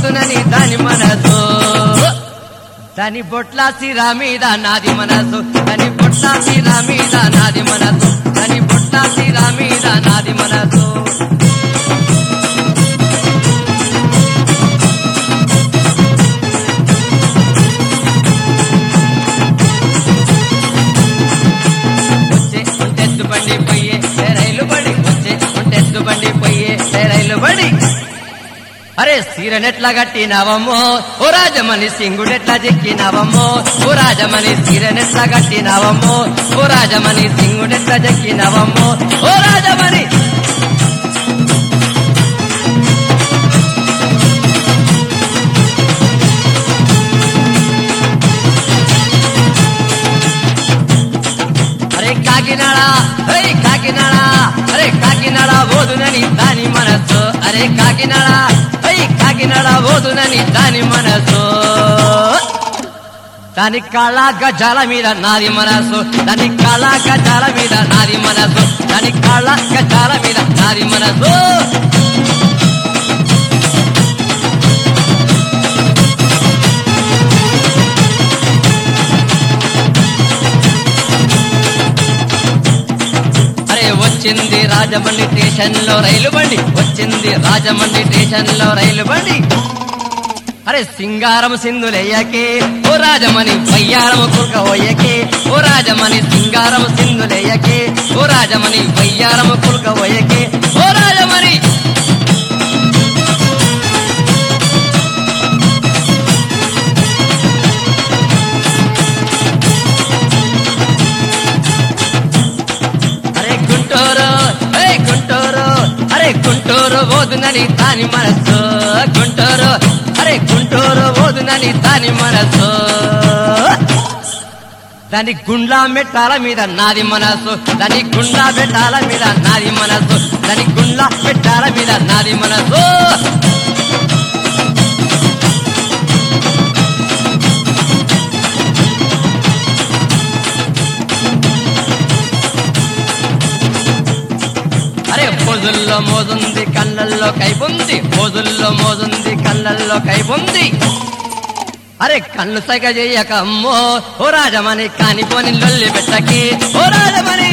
పోదునని దాని మనసు దాని బొట్ల సిరా మీద నాది మనసు దాని బొట్ల సిరా మీద నాది మనసు దాని బొట్ల సిరా మీద నాది మనసు వచ్చే ఉంటెత్తు బండి పోయే ఏ రైలు బడి వచ్చే ఉంటెత్తు బండి పోయే ఏ రైలు బడి అరే సీరనెట్లా కట్టినావమ్మో ఓ రాజమణి సింగుడెట్లా చెక్కినావమ్మో ఓ రాజమణి సీరనెట్లా కట్టినావమ్మో ఓ రాజమణి సింగుడెట్లా చెక్కినావమ్మో ఓ రాజమణి అరే కాకినాడ అరే కాకినాడ అరే కాకినాడ ఓదునని దాని మనసు అరే కాకినాడ అరే కాకినాడ ఓదునని దాని మనసు దాని కళ గజాల మీద నాది మనసు దాని కళ గజాల మీద నాది మనసు దాని కళ గజాల మీద నాది మనసు అరే వచ్చింది రాజమండ్రి స్టేషన్ లో రైలు బండి వచ్చింది రాజమండ్రి స్టేషన్ లో రైలు బండి అరే సింగారం సింధులయ్యకే ఓ రాజమణి వయ్యారం కుర్క ఓయకే ఓ రాజమణి సింగారం సింధులయ్యకే ఓ రాజమణి వయ్యారం కుర్క ఓయకే ఓ రాజమణి అరే గుంటూరు అరే గుంటూరు అరే గుంటూరు ఓదునని దాని మనసు గుంటూరు అరే గుంటూరు ఓదునని దాని మనసు దాని గుండ్లా మెట్టాల మీద నాది మనసు దాని గుండ్లా మెట్టాల మీద నాది మనసు దాని గుండ్లా మెట్టాల మీద నాది మనసు అరే మోజుల్లో మోజుంది కళ్ళల్లో కైపుంది మోజుల్లో మోజుంది కళ్ళల్లో కైపుంది అరే కళ్ళు సగ చెయ్యక అమ్మో ఓ రాజమణి కానిపోని లొల్లి పెట్టకి ఓ రాజమణి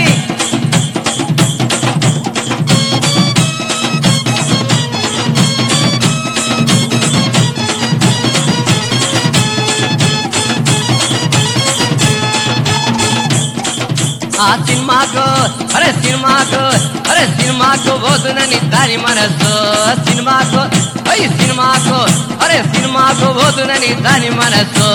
ఆ సినిమాకు అరే సినిమాకు అరే సినిమాకు పోతునని దాని మనసు సినిమాకు అయ్యి సినిమాకు అరే సినిమాకు పోతునని దాని మనసు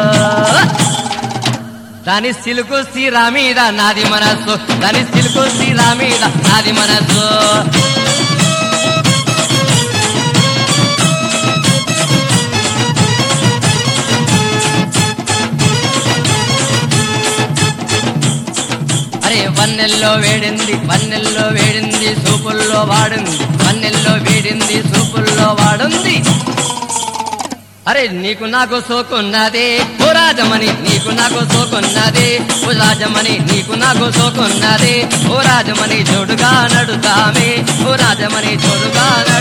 దాని సిలుకు సీరా మీద నాది మనసు దాని సిలుకు సీరా మీద నాది మనసు అరే వన్నెల్లో వేడింది వన్నెల్లో వేడింది సూపుల్లో వాడింది వన్నెల్లో వేడింది సూపుల్లో వాడుంది అరే నీకు నాకు సోకున్నదే ఓ రాజమణి నీకు నాకు సోకున్నదే ఓ రాజమణి నీకు నాకు సోకున్నదే ఓ రాజమణి జోడుగా నడుతామే ఓ రాజమణి జోడుగా నడు